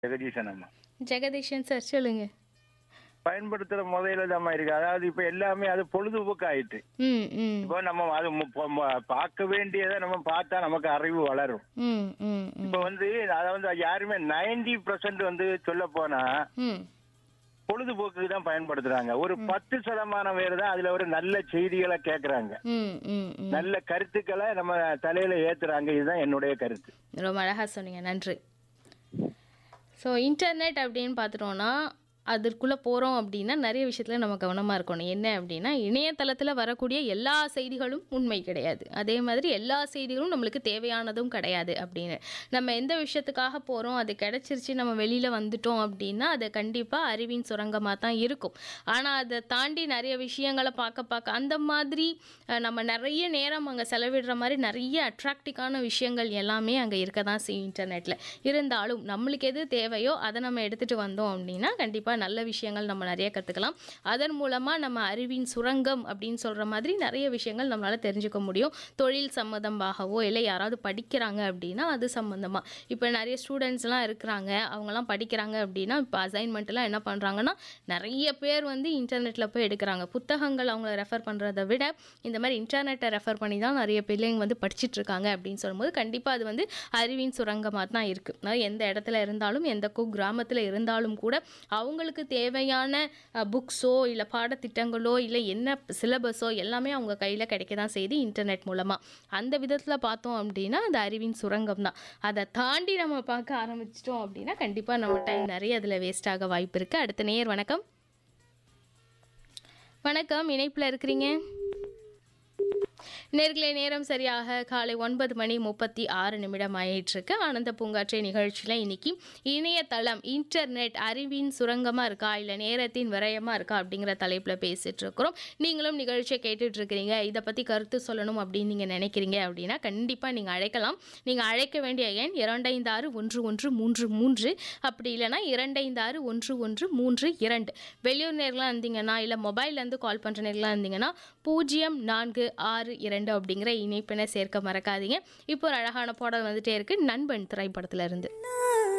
ஜெகதீசன் அம்மா ஜெகதீஷன் சார் சொல்லுங்க பயன்படுத்துற முறையில தான் இருக்கு அதாவது இப்ப எல்லாமே அது பொழுதுபோக்கு ஆயிட்டு ம் ம் இப்போ நம்ம அது மு- பொ- ம- பார்க்க வேண்டியதை நம்ம பார்த்தா நமக்கு அறிவு வளரும் ம் ம் ம் இப்ப வந்து அதை வந்து யாருமே நைன்டி பர்சன்ட் வந்து சொல்ல போனா ம் பொழுதுபோக்குக்கு தான் பயன்படுத்துறாங்க ஒரு பத்து சதமானம் பேர் தான் அதுல ஒரு நல்ல செய்திகளை கேக்குறாங்க ம் ம் ம் நல்ல கருத்துக்களை நம்ம தலையில ஏத்துறாங்க இதுதான் என்னுடைய கருத்து ரொம்ப அழகாக சொன்னீங்க நன்றி ஸோ இன்டர்நெட் அப்படின்னு பார்த்துட்டோன்னா அதற்குள்ளே போகிறோம் அப்படின்னா நிறைய விஷயத்தில் நம்ம கவனமாக இருக்கணும் என்ன அப்படின்னா இணையதளத்தில் வரக்கூடிய எல்லா செய்திகளும் உண்மை கிடையாது அதே மாதிரி எல்லா செய்திகளும் நம்மளுக்கு தேவையானதும் கிடையாது அப்படின்னு நம்ம எந்த விஷயத்துக்காக போகிறோம் அது கிடைச்சிருச்சு நம்ம வெளியில் வந்துட்டோம் அப்படின்னா அது கண்டிப்பாக அறிவின் சுரங்கமாக தான் இருக்கும் ஆனால் அதை தாண்டி நிறைய விஷயங்களை பார்க்க பார்க்க அந்த மாதிரி அஹ், நம்ம நிறைய நேரம் அங்கே செலவிடுற மாதிரி நிறைய அட்ராக்டிக்கான விஷயங்கள் எல்லாமே அங்கே இருக்க தான் செய்யும் இன்டர்நெட்டில் இருந்தாலும் நம்மளுக்கு எது தேவையோ அதை நம்ம எடுத்துகிட்டு வந்தோம் அப்படின்னா கண்டிப்பாக நல்ல விஷயங்கள் நம்ம நிறைய கற்றுக்கலாம் அதன் மூலமாக நம்ம அறிவின் சுரங்கம் அப்படின்னு சொல்கிற மாதிரி நிறைய விஷயங்கள் நம்மளால் தெரிஞ்சுக்க முடியும் தொழில் சம்மந்தமாகவோ இல்லை யாராவது படிக்கிறாங்க அப்படின்னா அது சம்மந்தமாக இப்போ நிறைய ஸ்டூடெண்ட்ஸ்லாம் இருக்கிறாங்க அவங்கலாம் படிக்கிறாங்க அப்படின்னா இப்போ அசைன்மெண்ட்லாம் என்ன பண்ணுறாங்கன்னா நிறைய பேர் வந்து இன்டர்நெட்டில் போய் எடுக்கிறாங்க புத்தகங்கள் அவங்கள ரெஃபர் பண்ணுறதை விட இந்த மாதிரி இன்டர்நெட்டை ரெஃபர் பண்ணி தான் நிறைய பிள்ளைங்க வந்து படிச்சிட்டு இருக்காங்க அப்படின்னு சொல்லும்போது கண்டிப்பாக அது வந்து அறிவின் சுரங்கமாக தான் இருக்குது அதாவது எந்த இடத்துல இருந்தாலும் எந்த கு கிராமத்தில் இருந்தாலும் கூட அவங்களுக்கு தேவையான புக்ஸோ இல்லை பாடத்திட்டங்களோ இல்லை என்ன சிலபஸோ எல்லாமே அவங்க கையில் கிடைக்க தான் செய்யுது இன்டர்நெட் மூலமாக அந்த விதத்தில் பார்த்தோம் அப்படின்னா அது அறிவின் சுரங்கம் தான் அதை தாண்டி நம்ம பார்க்க ஆரம்பிச்சிட்டோம் அப்படின்னா கண்டிப்பாக நம்ம டைம் நிறைய அதில் வேஸ்ட் ஆக வாய்ப்பு இருக்குது அடுத்த நேர் வணக்கம் வணக்கம் இணைப்பில் இருக்கிறீங்க நேர்களே நேரம் சரியாக காலை ஒன்பது மணி முப்பத்தி ஆறு நிமிடம் ஆயிட்டிருக்கு ஆனந்த பூங்காற்றை நிகழ்ச்சியில் இன்னைக்கு இணையதளம் இன்டர்நெட் அறிவின் சுரங்கமாக இருக்கா இல்லை நேரத்தின் விரயமாக இருக்கா அப்படிங்கிற தலைப்பில் பேசிட்டு இருக்கிறோம் நீங்களும் நிகழ்ச்சியை கேட்டுட்டு இருக்கிறீங்க இதை பற்றி கருத்து சொல்லணும் அப்படின்னு நீங்கள் நினைக்கிறீங்க அப்படின்னா கண்டிப்பாக நீங்கள் அழைக்கலாம் நீங்கள் அழைக்க வேண்டிய எண் இரண்டைந்து ஆறு ஒன்று ஒன்று மூன்று மூன்று அப்படி இல்லைன்னா இரண்டைந்து ஆறு ஒன்று ஒன்று மூன்று இரண்டு வெளியூர் நேர்களாக இருந்தீங்கன்னா இல்லை மொபைல்லேருந்து கால் பண்ணுற நேர்களாக இருந்தீங்கன்னா பூஜ்ஜியம் நான்கு ஆறு இரண்டு அப்படிங்கிற இணைப்பினை சேர்க்க மறக்காதீங்க இப்போ ஒரு அழகான பாடல் வந்துட்டே இருக்கு நண்பன் திரைப்படத்துல இருந்து